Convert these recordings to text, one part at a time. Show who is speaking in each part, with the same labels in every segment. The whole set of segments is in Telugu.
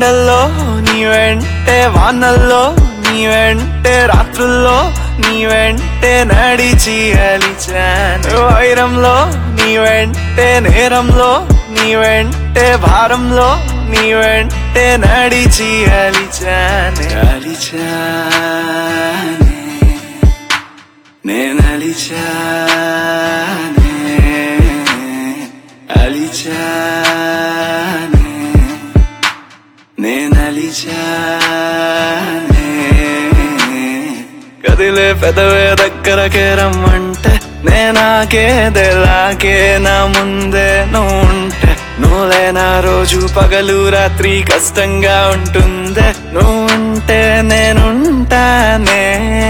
Speaker 1: ఎండల్లో నీ వెంటే వానల్లో నీ వెంటే రాత్రుల్లో నీ వెంటే నడిచి అలిచాను వైరంలో నీ వెంటే నేరంలో నీ వెంటే భారంలో నీ వెంటే నడిచి అలిచాను అలిచానే నేను అలిచానే అలిచానే నేను అలిచానే కదిలే పెదవే దగ్గరకే రమ్మంటే నేనాకేదెలాగే నా ముందే నువ్వు ఉంటే నువ్వులే నా రోజు పగలు రాత్రి కష్టంగా ఉంటుందే నువ్వు ఉంటే నేనుంటానే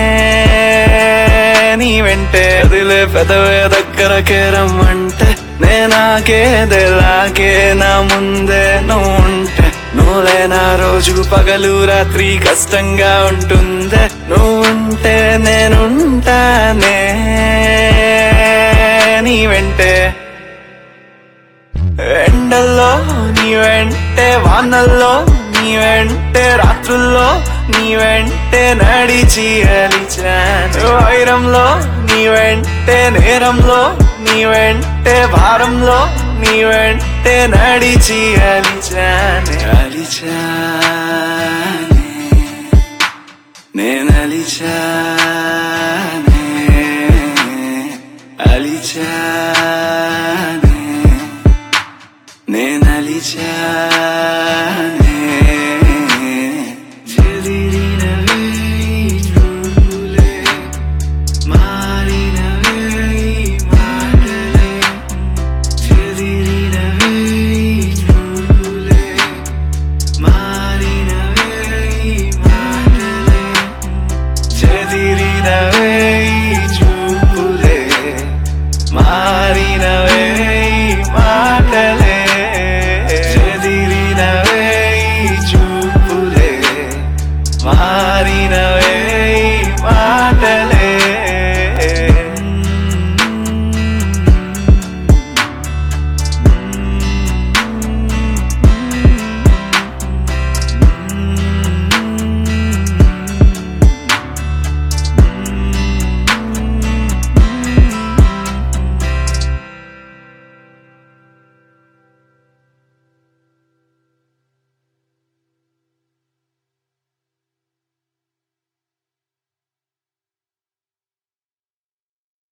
Speaker 1: నీ వెంటే కదిలే పెదవే దగ్గరకే రమ్మంటే నేనాకేదెలాగే నా ముందే నువ్వు ఉంటే నువ్వులే నా రోజు పగలు రాత్రి కష్టంగా ఉంటుందే నువ్వు ఉంటే నేనుంటానే నీ వెంటే ఎండల్లో నీ వెంటే వానల్లో నీ వెంటే రాత్రుల్లో నీ వెంటే నడిచి అలిచాను వైరంలో నీ వెంటే నేరంలో నీ వెంటే భారంలో నీ వెంటే నడిచి అలిచాను అలిచానే నేను అలిచానే అలిచానే నేను అలిచానే చెదిరినవే నువ్వులే, మారినవే మాటలే. చెదిరినవే నువ్వులే, మారినవే మాటలే. చెదిరినవే